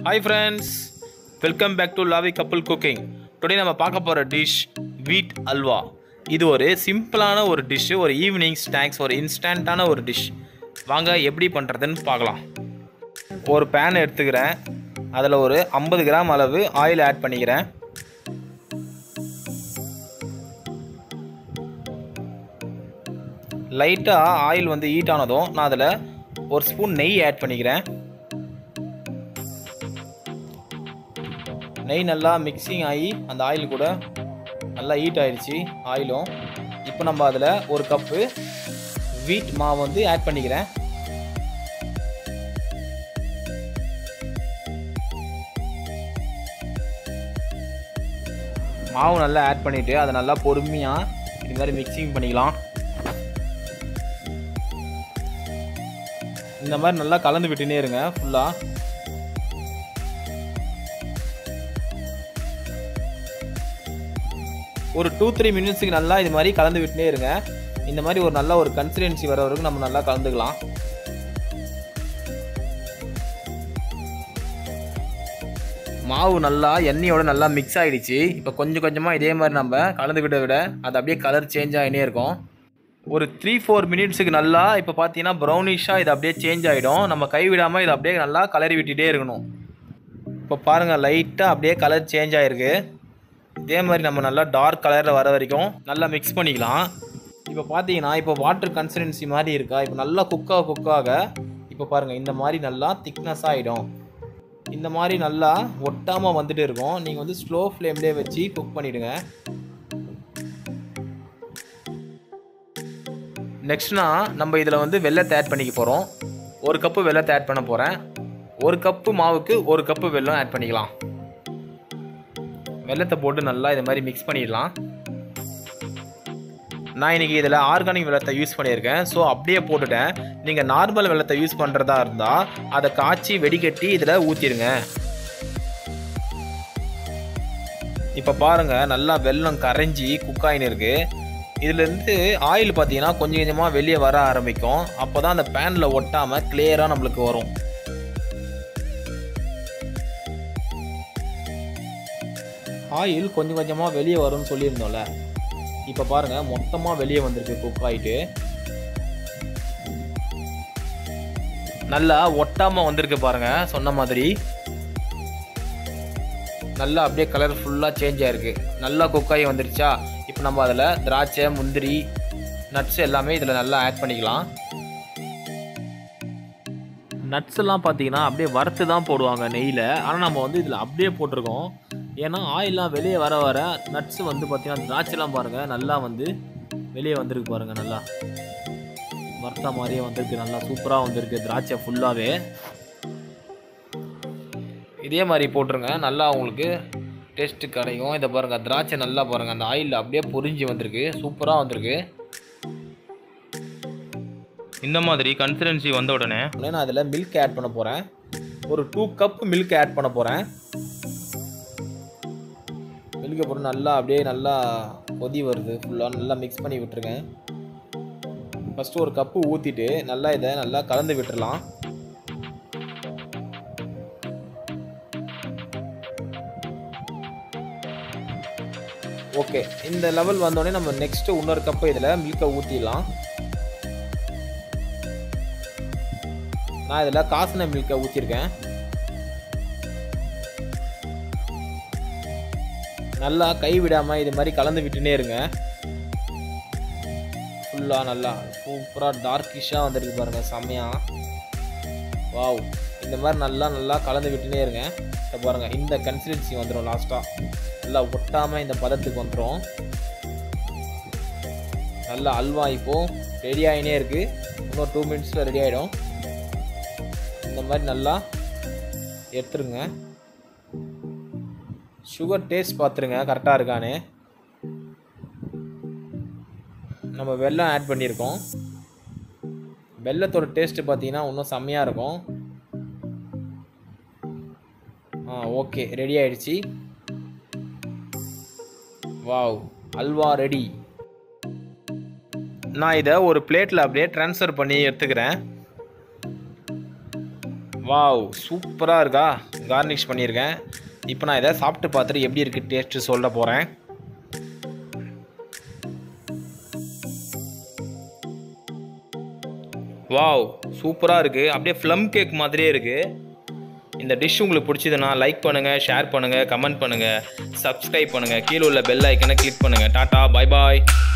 hi friends welcome back to லாவி couple cooking today நம்ம பார்க்க போகிற டிஷ் வீட் அல்வா இது ஒரு சிம்பிளான ஒரு டிஷ்ஷு ஒரு ஈவினிங் ஸ்நாக்ஸ் ஒரு இன்ஸ்டண்ட்டான ஒரு டிஷ் வாங்க எப்படி பண்ணுறதுன்னு பார்க்கலாம் ஒரு பேன் எடுத்துக்கிறேன் அதில் ஒரு ஐம்பது கிராம் அளவு ஆயில் ஆட் பண்ணிக்கிறேன் லைட்டாக ஆயில் வந்து ஹீட் ஆனதும் நான் அதில் ஒரு ஸ்பூன் நெய் ஆட் பண்ணிக்கிறேன் நெய் நல்லா மிக்சிங் ஆகி அந்த ஆயில் கூட நல்லா ஹீட் ஆயிடுச்சு ஆயிலும் இப்போ நம்ம அதில் ஒரு கப்பு வீட் மாவு வந்து ஆட் பண்ணிக்கிறேன் மாவு நல்லா ஆட் பண்ணிவிட்டு அதை நல்லா பொறுமையாக இது மாதிரி மிக்சிங் பண்ணிக்கலாம் இந்த மாதிரி நல்லா கலந்து விட்டுனே இருங்க ஃபுல்லாக ஒரு டூ த்ரீ மினிட்ஸுக்கு நல்லா இது மாதிரி கலந்து விட்டுனே இருங்க இந்த மாதிரி ஒரு நல்ல ஒரு கன்சிஸ்டன்சி வர வரைக்கும் நம்ம நல்லா கலந்துக்கலாம் மாவு நல்லா எண்ணெயோட நல்லா மிக்ஸ் ஆகிடுச்சு இப்போ கொஞ்சம் கொஞ்சமாக இதே மாதிரி நம்ம கலந்து விட விட அது அப்படியே கலர் சேஞ்ச் ஆகினே இருக்கும் ஒரு த்ரீ ஃபோர் மினிட்ஸுக்கு நல்லா இப்போ பார்த்தீங்கன்னா ப்ரௌனிஷாக இது அப்படியே சேஞ்ச் ஆகிடும் நம்ம கை விடாமல் இதை அப்படியே நல்லா கலரி விட்டுட்டே இருக்கணும் இப்போ பாருங்கள் லைட்டாக அப்படியே கலர் சேஞ்ச் ஆகிருக்கு இதே மாதிரி நம்ம நல்லா டார்க் கலரில் வர வரைக்கும் நல்லா மிக்ஸ் பண்ணிக்கலாம் இப்போ பார்த்தீங்கன்னா இப்போ வாட்டர் கன்சிஸ்டன்சி மாதிரி இருக்கா இப்போ நல்லா குக்காக குக்காக இப்போ பாருங்கள் இந்த மாதிரி நல்லா திக்னஸ் ஆகிடும் இந்த மாதிரி நல்லா ஒட்டாமல் வந்துட்டு இருக்கும் நீங்கள் வந்து ஸ்லோ ஃப்ளேம்லேயே வச்சு குக் பண்ணிவிடுங்க நெக்ஸ்ட்னா நம்ம இதில் வந்து வெள்ளத்தை ஆட் பண்ணிக்க போகிறோம் ஒரு கப்பு வெள்ளத்தை ஆட் பண்ண போகிறேன் ஒரு கப்பு மாவுக்கு ஒரு கப்பு வெல்லம் ஆட் பண்ணிக்கலாம் வெள்ளத்தை போட்டு நல்லா இது மாதிரி மிக்ஸ் பண்ணிடலாம் நான் இன்றைக்கி இதில் ஆர்கானிக் வெள்ளத்தை யூஸ் பண்ணியிருக்கேன் ஸோ அப்படியே போட்டுட்டேன் நீங்கள் நார்மல் வெள்ளத்தை யூஸ் பண்ணுறதா இருந்தால் அதை காய்ச்சி வெடிகட்டி இதில் ஊற்றிடுங்க இப்போ பாருங்கள் நல்லா வெல்லம் கரைஞ்சி குக்காயின்னு இருக்குது இதுலேருந்து ஆயில் பார்த்தீங்கன்னா கொஞ்சம் கொஞ்சமாக வெளியே வர ஆரம்பிக்கும் அப்போ தான் அந்த பேனில் ஒட்டாமல் கிளியராக நம்மளுக்கு வரும் ஆயில் கொஞ்சம் கொஞ்சமாக வெளியே வரும்னு சொல்லியிருந்தோம்ல இப்போ பாருங்கள் மொத்தமாக வெளியே வந்திருக்கு குக் ஆகிட்டு நல்லா ஒட்டாமல் வந்திருக்கு பாருங்கள் சொன்ன மாதிரி நல்லா அப்படியே கலர் ஃபுல்லாக சேஞ்ச் ஆகிருக்கு நல்லா குக் ஆகி வந்துருச்சா இப்போ நம்ம அதில் திராட்சை முந்திரி நட்ஸ் எல்லாமே இதில் நல்லா ஆட் பண்ணிக்கலாம் நட்ஸ் எல்லாம் பார்த்தீங்கன்னா அப்படியே வறுத்து தான் போடுவாங்க நெய்யில் ஆனால் நம்ம வந்து இதில் அப்படியே போட்டிருக்கோம் ஏன்னா ஆயிலெலாம் வெளியே வர வர நட்ஸ் வந்து பார்த்தீங்கன்னா திராட்சைலாம் பாருங்கள் நல்லா வந்து வெளியே வந்திருக்கு பாருங்கள் நல்லா வறுத்த மாதிரியே வந்திருக்கு நல்லா சூப்பராக வந்திருக்கு திராட்சை ஃபுல்லாகவே இதே மாதிரி போட்டுருங்க நல்லா உங்களுக்கு டேஸ்ட்டு கிடைக்கும் இதை பாருங்கள் திராட்சை நல்லா பாருங்கள் அந்த ஆயிலில் அப்படியே பொரிஞ்சு வந்திருக்கு சூப்பராக வந்திருக்கு இந்த மாதிரி கன்சிஸ்டன்சி வந்த உடனே நான் அதில் மில்க் ஆட் பண்ண போகிறேன் ஒரு டூ கப் மில்க் ஆட் பண்ண போகிறேன் மில்கை போட்டு நல்லா அப்படியே நல்லா கொதி வருது ஃபுல்லாக நல்லா மிக்ஸ் பண்ணி விட்டுருங்க ஃபஸ்ட்டு ஒரு கப்பு ஊற்றிட்டு நல்லா இதை நல்லா கலந்து விட்டுறலாம் ஓகே இந்த லெவல் வந்தோடனே நம்ம நெக்ஸ்ட்டு இன்னொரு கப்பு இதில் மில்கை ஊற்றிடலாம் நான் இதில் காசின மில்கை ஊற்றிருக்கேன் நல்லா கை விடாமல் இது மாதிரி கலந்து விட்டுனே இருங்க ஃபுல்லாக நல்லா சூப்பராக டார்க்கிஷாக வந்துருக்கு பாருங்கள் செம்மையாக வாவ் இந்த மாதிரி நல்லா நல்லா கலந்து விட்டுனே இருங்க இப்போ பாருங்கள் இந்த கன்சிஸ்டன்சி வந்துடும் லாஸ்ட்டாக நல்லா ஒட்டாமல் இந்த பதத்துக்கு வந்துடும் நல்லா அல்வா இப்போது ரெடி ஆகினே இருக்குது இன்னும் டூ மினிட்ஸில் ரெடி ஆகிடும் இந்த மாதிரி நல்லா எடுத்துருங்க சுகர் டேஸ்ட் பார்த்துருங்க கரெக்டாக இருக்கான்னு நம்ம வெல்லம் ஆட் பண்ணியிருக்கோம் வெல்லத்தோட டேஸ்ட்டு பார்த்தீங்கன்னா இன்னும் செம்மையாக இருக்கும் ஆ ஓகே ரெடி ஆயிடுச்சு வாவ் அல்வா ரெடி நான் இதை ஒரு பிளேட்டில் அப்படியே ட்ரான்ஸ்ஃபர் பண்ணி எடுத்துக்கிறேன் வாவ் சூப்பராக இருக்கா கார்னிஷ் பண்ணியிருக்கேன் இப்போ நான் இதை சாப்பிட்டு பார்த்துட்டு எப்படி இருக்குது டேஸ்ட்டு சொல்ல போகிறேன் வாவ் சூப்பராக இருக்குது அப்படியே ஃப்ளம் கேக் மாதிரியே இருக்குது இந்த டிஷ் உங்களுக்கு பிடிச்சதுன்னா லைக் பண்ணுங்கள் ஷேர் பண்ணுங்கள் கமெண்ட் பண்ணுங்கள் சப்ஸ்கிரைப் பண்ணுங்கள் கீழே உள்ள பெல் ஐக்கனை கிளிக் பண்ணுங்கள் டாட்டா பை பாய்